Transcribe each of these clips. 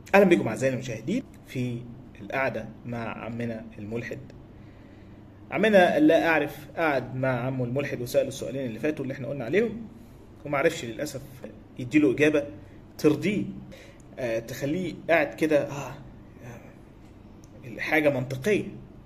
اهلا بكم اعزائي المشاهدين في القعده مع عمنا الملحد عمنا لا اعرف قعد مع عمه الملحد وسال السؤالين اللي فاتوا اللي احنا قلنا عليهم وما عرفش للاسف يديله اجابه ترضيه آه تخليه قاعد كده اه آه، حاجه منطقيه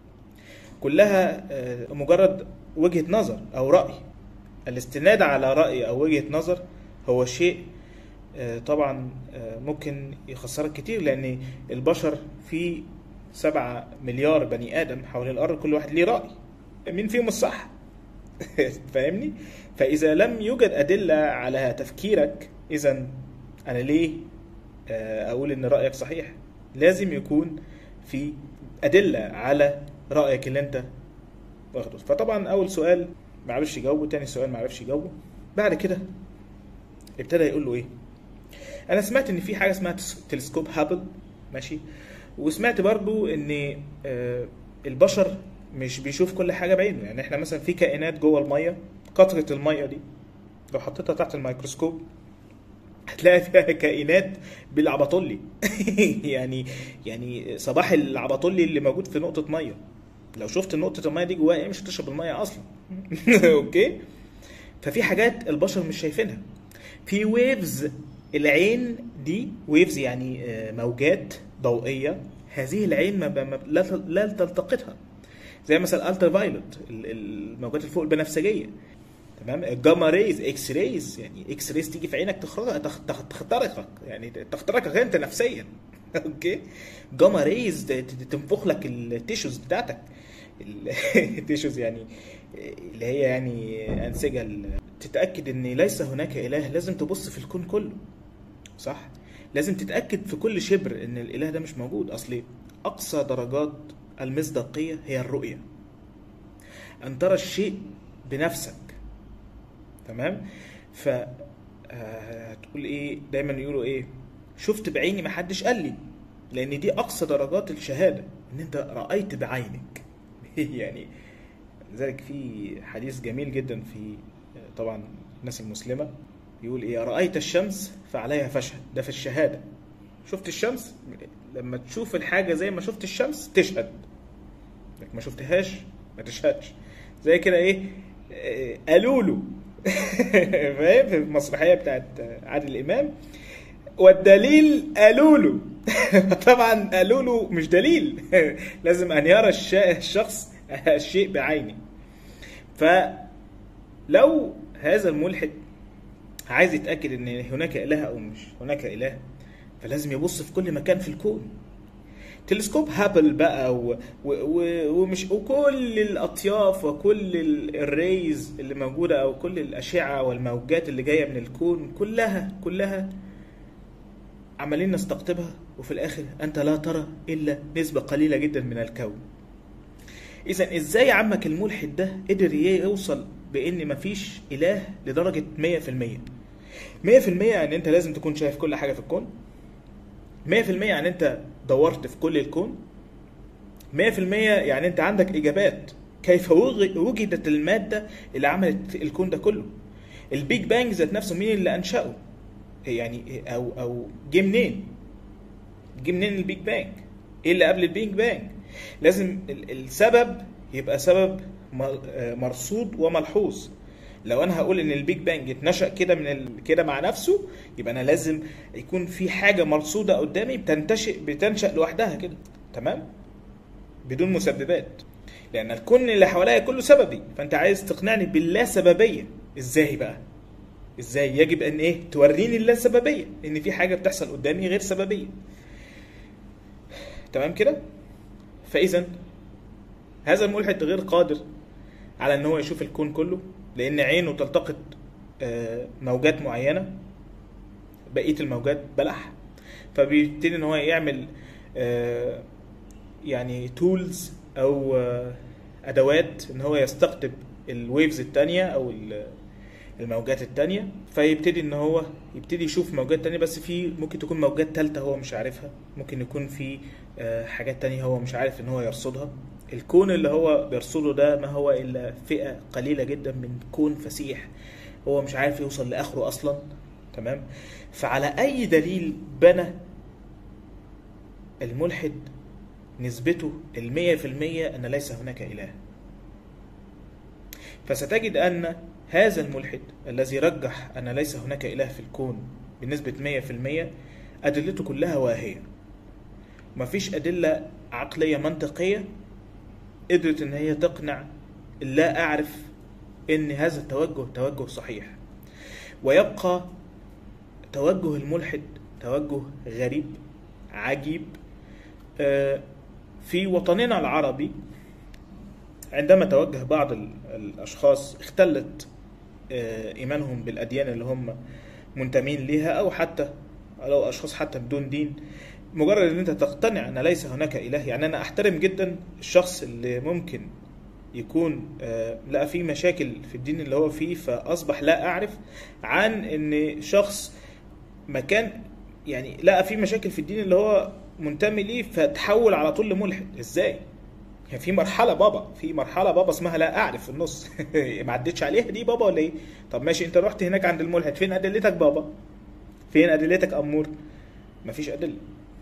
كلها آه مجرد وجهه نظر او راي الاستناد على راي او وجهه نظر هو شيء آه، طبعا آه، ممكن يخسرك كتير لان البشر في سبعة مليار بني ادم حوالين الارض كل واحد ليه راي مين فيهم الصح فاهمني فاذا لم يوجد ادله على تفكيرك اذا انا ليه آه، اقول ان رايك صحيح لازم يكون في ادله على رايك اللي انت واخده فطبعا اول سؤال ما عرفش يجاوبه تاني سؤال ما عرفش يجاوبه بعد كده ابتدى يقول له ايه انا سمعت ان في حاجه اسمها تس- تلسكوب هابل ماشي وسمعت برضو ان آه، البشر مش بيشوف كل حاجه بعينه يعني احنا مثلا في كائنات جوه الميه قطره الميه دي لو حطيتها تحت الميكروسكوب هتلاقي فيها كائنات بالعبطولي يعني يعني صباح العبطولي اللي موجود في نقطه ميه لو شفت نقطه الميه دي جواها ايه مش هتشرب الميه اصلا اوكي ففي حاجات البشر مش شايفينها في ويفز العين دي ويفز يعني آه، موجات ضوئيه هذه العين ما ما لا لا تلتقطها زي مثلا الالترا فايلوت الموجات الفوق البنفسجيه تمام الجاما ريز اكس ريز يعني اكس ريز تيجي في عينك تخرج تخ- تخ- تخترقك يعني تخترقك انت نفسيا اوكي جاما ريز ت- ت- تنفخ لك التيشوز بتاعتك ال- التيشوز يعني اللي هي يعني انسجه ال- تتاكد ان ليس هناك اله لازم تبص في الكون كله صح لازم تتاكد في كل شبر ان الاله ده مش موجود اصل اقصى درجات المصداقيه هي الرؤيه ان ترى الشيء بنفسك تمام ف آه، هتقول ايه دايما يقولوا ايه شفت بعيني محدش قال لي لان دي اقصى درجات الشهاده ان انت رايت بعينك يعني لذلك في حديث جميل جدا في آه، طبعا الناس المسلمه يقول ايه رايت الشمس فعليها فشهد ده في الشهاده شفت الشمس لما تشوف الحاجه زي ما شفت الشمس تشهد لك ما شفتهاش ما تشهدش زي كده ايه آه، قالوا له فاهم في المسرحيه بتاعت عادل امام والدليل قالوا له طبعا قالوا له مش دليل لازم ان يرى الش- الشخص الشيء بعينه فلو هذا الملحد عايز يتاكد ان هناك اله او مش هناك اله فلازم يبص في كل مكان في الكون تلسكوب هابل بقى و... و... و... ومش وكل الاطياف وكل ال- الريز اللي موجوده او كل الاشعه والموجات اللي جايه من الكون كلها كلها عمالين نستقطبها وفي الاخر انت لا ترى الا نسبه قليله جدا من الكون اذا ازاي عمك الملحد ده قدر يوصل بان مفيش اله لدرجه 100% 100% يعني انت لازم تكون شايف كل حاجه في الكون 100% يعني انت دورت في كل الكون 100% يعني انت عندك اجابات كيف وج- وجدت الماده اللي عملت الكون ده كله البيج بانج ذات نفسه مين اللي انشاه يعني او او جه منين جه منين البيج بانج ايه اللي قبل البيج بانج لازم ال- السبب يبقى سبب م- آه مرصود وملحوظ لو انا هقول ان البيج بانج اتنشأ كده من ال... كده مع نفسه يبقى انا لازم يكون في حاجه مرصوده قدامي بتنتشئ بتنشأ لوحدها كده تمام بدون مسببات لان الكون اللي حواليا كله سببي فانت عايز تقنعني باللا سببيه ازاي بقى ازاي يجب ان ايه توريني اللا سببيه ان في حاجه بتحصل قدامي غير سببيه تمام كده فاذا هذا الملحد غير قادر على ان هو يشوف الكون كله لان عينه تلتقط آه، موجات معينه بقيه الموجات بلح فبيبتدي ان هو يعمل آه، يعني تولز او آه، ادوات ان هو يستقطب الويفز التانية او ال- الموجات التانية فيبتدي ان هو يبتدي يشوف موجات تانية بس في ممكن تكون موجات تالتة هو مش عارفها ممكن يكون في آه، حاجات تانية هو مش عارف ان هو يرصدها الكون اللي هو بيرصده ده ما هو الا فئة قليلة جدا من كون فسيح هو مش عارف يوصل لاخره اصلا تمام فعلى اي دليل بنى الملحد نسبته المية في المية أن ليس هناك إله فستجد أن هذا الملحد الذي رجح أن ليس هناك إله في الكون بنسبة مية في المية أدلته كلها واهية مفيش أدلة عقلية منطقية قدرت إن هي تقنع لا أعرف إن هذا التوجه توجه صحيح ويبقى توجه الملحد توجه غريب عجيب آه، في وطننا العربي عندما توجه بعض ال- الأشخاص اختلت آه، إيمانهم بالأديان اللي هم منتمين ليها أو حتى لو أشخاص حتى بدون دين مجرد ان انت تقتنع ان ليس هناك اله يعني انا احترم جدا الشخص اللي ممكن يكون آه، لقى فيه مشاكل في الدين اللي هو فيه فاصبح لا اعرف عن ان شخص مكان يعني لقى فيه مشاكل في الدين اللي هو منتمي ليه فتحول على طول لملحد ازاي يعني في مرحلة بابا في مرحلة بابا اسمها لا أعرف في النص ما عدتش عليها دي بابا ولا إيه؟ طب ماشي أنت رحت هناك عند الملحد فين أدلتك بابا؟ فين أدلتك أمور؟ مفيش أدلة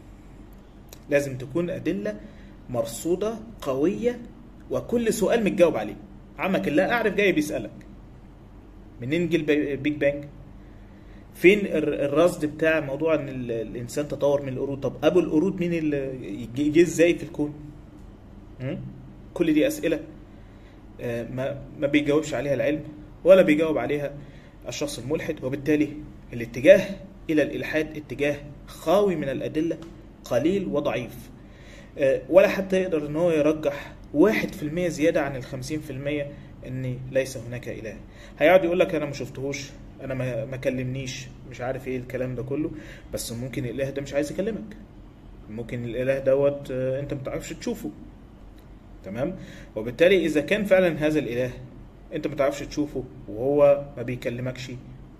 لازم تكون أدلة مرصودة قوية وكل سؤال متجاوب عليه عمك لا أعرف جاي بيسألك منين جه البيج بانج؟ فين الر- الرصد بتاع موضوع ان ال- الانسان تطور من القرود طب ابو القرود مين اللي جه جه ازاي في الكون م? كل دي اسئله آه، ما ما بيجاوبش عليها العلم ولا بيجاوب عليها الشخص الملحد وبالتالي الاتجاه الى الالحاد اتجاه خاوي من الادله قليل وضعيف آه، ولا حتى يقدر ان هو يرجح واحد في المية زيادة عن الخمسين في المية ان ليس هناك اله هيقعد يقول لك انا ما شفتهوش انا ما ما كلمنيش مش عارف ايه الكلام ده كله بس ممكن الاله ده مش عايز يكلمك ممكن الاله دوت آه، انت ما تعرفش تشوفه تمام وبالتالي اذا كان فعلا هذا الاله انت ما تعرفش تشوفه وهو ما بيكلمكش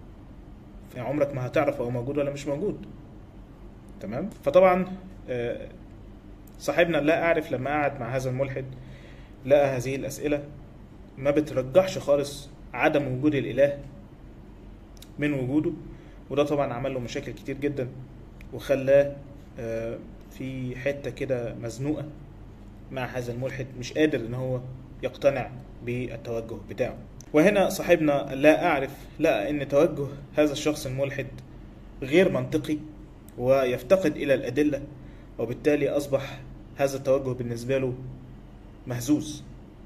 فعمرك ما هتعرف هو موجود ولا مش موجود تمام فطبعا آه، صاحبنا لا اعرف لما قعد مع هذا الملحد لقى هذه الاسئله ما بترجحش خالص عدم وجود الاله من وجوده وده طبعا عمل له مشاكل كتير جدا وخلاه آه، في حته كده مزنوقه مع هذا الملحد مش قادر ان هو يقتنع بالتوجه بتاعه وهنا صاحبنا لا اعرف لقى ان توجه هذا الشخص الملحد غير منطقي ويفتقد الى الادله وبالتالي اصبح هذا التوجه بالنسبه له مهزوز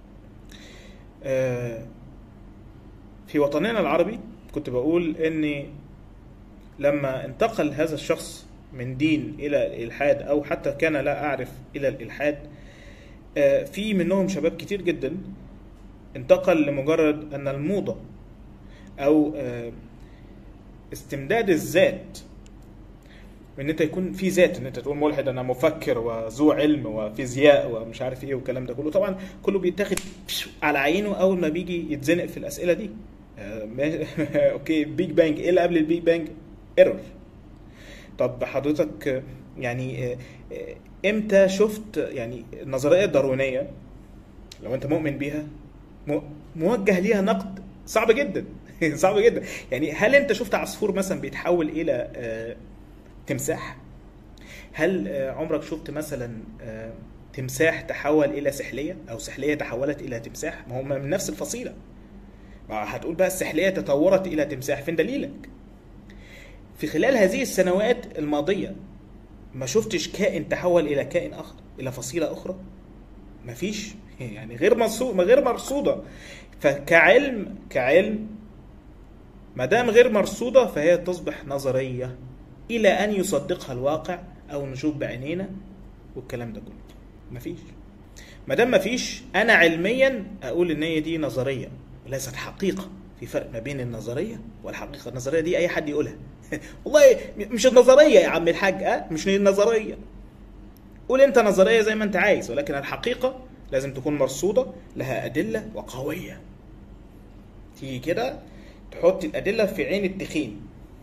آه، في وطننا العربي كنت بقول ان لما انتقل هذا الشخص من دين الى الالحاد او حتى كان لا اعرف الى الالحاد آه، في منهم شباب كتير جدا انتقل لمجرد ان الموضه او آه، استمداد الذات ان انت يكون في ذات ان انت تقول ملحد انا مفكر وذو علم وفيزياء ومش عارف ايه والكلام ده كله طبعا كله بيتاخد على عينه اول ما بيجي يتزنق في الاسئله دي آه، ما- اوكي بيج بانج ايه اللي قبل البيج بانج ايرور طب حضرتك آه، يعني آه، آه، امتى شفت يعني النظريه الداروينيه لو انت مؤمن بيها م- موجه ليها نقد صعب جدا صعب جدا يعني هل انت شفت عصفور مثلا بيتحول الى آه، تمساح هل آه، عمرك شفت مثلا آه، تمساح تحول الى سحليه او سحليه تحولت الى تمساح ما هم من نفس الفصيله ما هتقول بقى السحليه تطورت الى تمساح فين دليلك في خلال هذه السنوات الماضيه ما شفتش كائن تحول الى كائن اخر الى فصيله اخرى مفيش يعني غير مرصود غير مرصوده فكعلم كعلم ما دام غير مرصوده فهي تصبح نظريه الى ان يصدقها الواقع او نشوف بعينينا والكلام ده كله مفيش ما دام مفيش انا علميا اقول ان هي دي نظريه وليست حقيقه في فرق ما بين النظريه والحقيقه النظريه دي اي حد يقولها والله مش النظريه يا عم الحاج اه مش النظريه قول انت نظريه زي ما انت عايز ولكن الحقيقه لازم تكون مرصوده لها ادله وقويه تيجي كده تحط الادله في عين التخين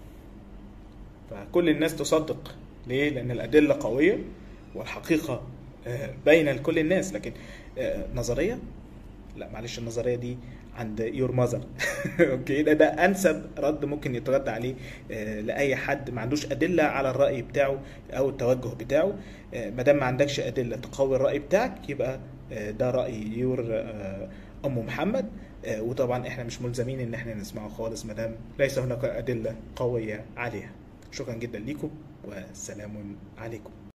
فكل الناس تصدق ليه لان الادله قويه والحقيقه آه، باينه لكل الناس لكن آه، نظريه لا معلش النظريه دي عند يور ماذر اوكي ده ده انسب رد ممكن يترد عليه آه، لاي حد ما عندوش ادله على الراي بتاعه او التوجه بتاعه ما دام ما عندكش ادله تقوي الراي بتاعك يبقى آه، ده راي يور آه، ام محمد آه، وطبعا احنا مش ملزمين ان احنا نسمعه خالص ما دام ليس هناك ادله قويه عليها شكرا جدا ليكم والسلام عليكم